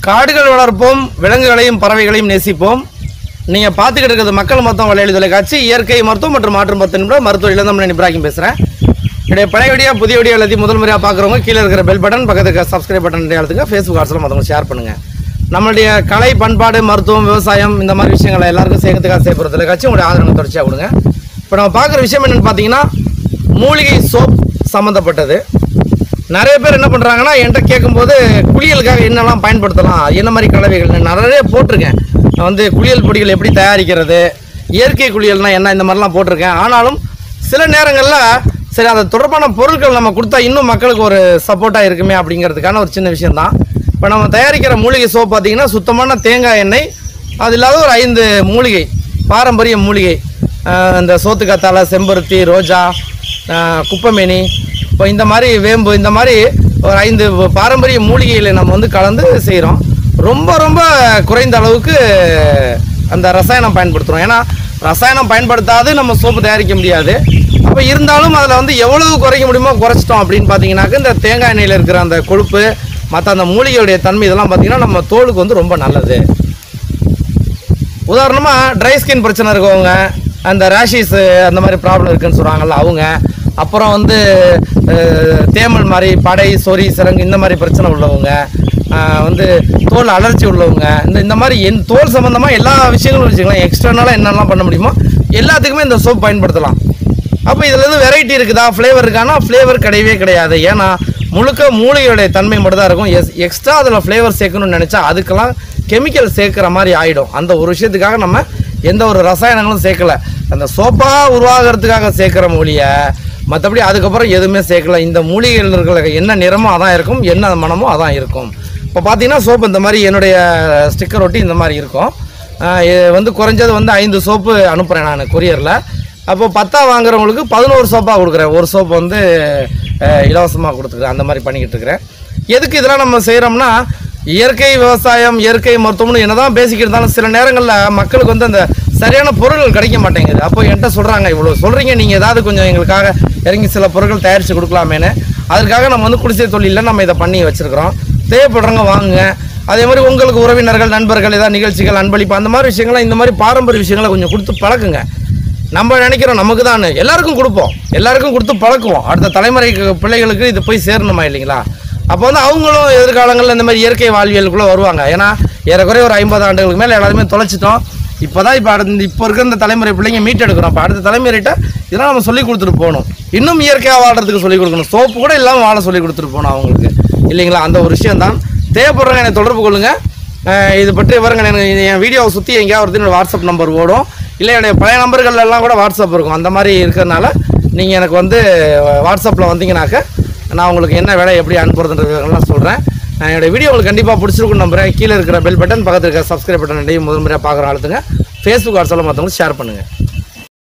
காடுகள் வளர்ப்போம் விலங்குகளையும் பறவைகளையும் நேசிப்போம் நீங்க பார்த்துக்கிட்டு இருக்கிறது மக்கள் மருத்துவம் வலையொலி தொலைக்காட்சி இயற்கை மருத்துவம் மற்றும் மாற்று மருத்துவம் என்பது மருத்துவ இளந்தமன் இப்ராஹிம் பேசுறேன் என்னுடைய பழைய வீடியோ புதிய வீடியோ எல்லாத்தையும் முதல் முறையாக பார்க்குறவங்க கீழே இருக்கிற பெல் பட்டன் பக்கத்துல இருக்க சப்ஸ்கிரைப் பட்டன் அழுத்துங்க ஃபேஸ்புக் வாட்ஸ்அப்பில் மற்றவங்க ஷேர் பண்ணுங்க நம்மளுடைய கலை பண்பாடு மருத்துவம் விவசாயம் இந்த மாதிரி விஷயங்களை எல்லாருக்கும் சேர்க்கறதுக்காக செய்யப்படுற தொலைக்காட்சி உங்களுடைய ஆதரவு தொடர்ச்சியாக கொடுங்க இப்போ நம்ம பார்க்குற விஷயம் என்னன்னு பார்த்தீங்கன்னா மூலிகை சோப் சம்மந்தப்பட்டது நிறைய பேர் என்ன பண்ணுறாங்கன்னா என்கிட்ட கேட்கும்போது குளியலுக்காக என்னெல்லாம் பயன்படுத்தலாம் என்ன மாதிரி கலவைகள் நான் நிறைய போட்டிருக்கேன் நான் வந்து குளியல் பொடிகள் எப்படி தயாரிக்கிறது இயற்கை குளியல்னா என்ன இந்த மாதிரிலாம் போட்டிருக்கேன் ஆனாலும் சில நேரங்களில் சரி அந்த தொடர்பான பொருட்கள் நம்ம கொடுத்தா இன்னும் மக்களுக்கு ஒரு சப்போர்ட்டாக இருக்குமே அப்படிங்கிறதுக்கான ஒரு சின்ன விஷயம்தான் இப்போ நம்ம தயாரிக்கிற மூலிகை சோப் பார்த்தீங்கன்னா சுத்தமான தேங்காய் எண்ணெய் அது இல்லாத ஒரு ஐந்து மூலிகை பாரம்பரிய மூலிகை ஆஹ் இந்த சோத்துக்கத்தாழை செம்பருத்தி ரோஜா ஆஹ் குப்பைமேனி இப்போ இந்த மாதிரி வேம்பு இந்த மாதிரி ஒரு ஐந்து பாரம்பரிய மூலிகைகளை நம்ம வந்து கலந்து செய்கிறோம் ரொம்ப ரொம்ப குறைந்த அளவுக்கு அந்த ரசாயனம் பயன்படுத்துகிறோம் ஏன்னா ரசாயனம் பயன்படுத்தாது நம்ம சோப்பு தயாரிக்க முடியாது அப்போ இருந்தாலும் அதில் வந்து எவ்வளவு குறைக்க முடியுமோ குறைச்சிட்டோம் அப்படின்னு பார்த்தீங்கன்னாக்க இந்த தேங்காய் எண்ணெயில் இருக்கிற அந்த கொழுப்பு மற்ற அந்த மூலிகையுடைய தன்மை இதெல்லாம் பார்த்தீங்கன்னா நம்ம தோலுக்கு வந்து ரொம்ப நல்லது உதாரணமாக ட்ரை ஸ்கின் பிரச்சனை இருக்கவங்க அந்த ரேஷிஸ் அந்த மாதிரி ப்ராப்ளம் இருக்குன்னு சொல்கிறாங்கல்ல அவங்க அப்புறம் வந்து அஹ், தேமல் மாதிரி படை சொறி சிறங்கு இந்த மாதிரி பிரச்சனை உள்ளவங்க அஹ், வந்து தோல் அலர்ச்சி உள்ளவங்க இந்த இந்த மாதிரி என் தோல் சம்மந்தமாக எல்லா விஷயங்களும் வச்சுக்கலாம் எக்ஸ்டர்னலாக என்னெல்லாம் பண்ண முடியுமோ எல்லாத்துக்குமே இந்த சோப் பயன்படுத்தலாம் அப்போ இதில் இருந்து வெரைட்டி இருக்குதா ஃப்ளேவர் இருக்கானா ஃப்ளேவர் கிடையவே கிடையாது ஏன்னா முழுக்க மூலிகையுடைய தன்மை மட்டும் தான் இருக்கும் எஸ் எக்ஸ்ட்ரா அதில் ஃப்ளேவர் சேர்க்கணும்னு நினச்சா அதுக்கெல்லாம் கெமிக்கல் சேர்க்குற மாதிரி ஆகிடும் அந்த ஒரு விஷயத்துக்காக நம்ம எந்த ஒரு ரசாயனங்களும் சேர்க்கல அந்த சோப்பாக உருவாகிறதுக்காக சேர்க்குற மூலியை மற்றபடி அதுக்கப்புறம் எதுவுமே சேர்க்கல இந்த மூலிகைகள் இருக்கிற என்ன நிறமோ அதான் இருக்கும் என்ன மனமோ அதான் இருக்கும் இப்போ பார்த்தீங்கன்னா சோப்பு இந்த மாதிரி என்னுடைய ஸ்டிக்கர் ஒட்டி இந்த மாதிரி இருக்கும் ஆஹ் இது வந்து குறைஞ்சது வந்து ஐந்து சோப்பு அனுப்புகிறேன் நான் கொரியரில் அப்போ பத்தா வாங்குறவங்களுக்கு பதினோரு சோப்பாக கொடுக்குறேன் ஒரு சோப்பு வந்து இலவசமாக கொடுத்துக்கிறேன் அந்த மாதிரி பண்ணிக்கிட்டு இருக்கிறேன் எதுக்கு இதெல்லாம் நம்ம செய்கிறோம்னா இயற்கை விவசாயம் இயற்கை மருத்துவம்னு என்னதான் பேசிக்கிட்டு இருந்தாலும் சில நேரங்களில் மக்களுக்கு வந்து அந்த சரியான பொருட்கள் கிடைக்க மாட்டேங்குது அப்போ என்கிட்ட சொல்கிறாங்க இவ்வளோ சொல்கிறீங்க நீங்கள் ஏதாவது கொஞ்சம் எங்களுக்காக இறங்கி சில பொருட்கள் தயாரித்து கொடுக்கலாமேன்னு அதுக்காக நம்ம வந்து குடிசை தொழிலில் நம்ம இதை பண்ணி வச்சுருக்கிறோம் தேவைப்படுறவங்க வாங்குங்க அதே மாதிரி உங்களுக்கு உறவினர்கள் நண்பர்கள் ஏதாவது நிகழ்ச்சிகள் அன்பளிப்பு அந்த மாதிரி விஷயங்கள்லாம் இந்த மாதிரி பாரம்பரிய விஷயங்களை கொஞ்சம் கொடுத்து பழக்குங்க நம்ம நினைக்கிறோம் நமக்கு தான் எல்லாருக்கும் கொடுப்போம் எல்லாருக்கும் கொடுத்து பழக்குவோம் அடுத்த தலைமுறைக்கு பிள்ளைகளுக்கு இது போய் சேரணுமா இல்லைங்களா அப்போ வந்து அவங்களும் எதிர்காலங்களில் இந்த மாதிரி இயற்கை வாழ்வியலுக்குள்ளே வருவாங்க ஏன்னா ஏறக்குறைய ஒரு ஐம்பது ஆண்டுகளுக்கு மேலே எல்லாருமே தொலைச்சிட்டோம் இப்போ தான் இப்போ அடுத்த இப்போ இருக்கிற இந்த தலைமுறை பிள்ளைங்க மீட்டெடுக்கிறோம் அப்போ அடுத்த தலைமுறைகிட்ட இதெல்லாம் நம்ம சொல்லி கொடுத்துட்டு போகணும் இன்னும் இயற்கையாக வாழ்றதுக்கு சொல்லி கொடுக்கணும் சோப்பு கூட இல்லாமல் வாழ சொல்லி கொடுத்துட்டு போகணும் அவங்களுக்கு இல்லைங்களா அந்த ஒரு விஷயம் தான் தேவைப்படுறவங்க என்னை தொடர்பு கொள்ளுங்கள் அஹ் இது பற்றி விவரங்கள் எனக்கு என் வீடியோவை சுற்றி எங்கேயாவது ஒருத்தர் என்னோட வாட்ஸ்அப் நம்பர் ஓடும் இல்லை என்னுடைய பழைய நம்பர்கள் எல்லாம் கூட வாட்ஸ்அப் இருக்கும் அந்த மாதிரி இருக்கிறதுனால நீங்கள் எனக்கு வந்து வாட்ஸ்அப்பில் வந்தீங்கன்னாக்க நான் உங்களுக்கு என்ன வேலை எப்படி அனுப்புறதுன்றதுலாம் சொல்கிறேன் என்னோட வீடியோ உங்களுக்கு கண்டிப்பாக பிடிச்சிருக்குன்னு நம்புறேன் கீழே இருக்கிற பெல் பட்டன் பக்கத்தில் இருக்கிற சப்ஸ்கிரைப் பட்டன் ரெண்டையும் முதல் முறையாக பார்க்குற ஆளுத்துங்க ஃபேஸ்புக் வாட்ஸ்அப்பில் மற்றவங்களுக்கு ஷேர் பண்ணுங்கள்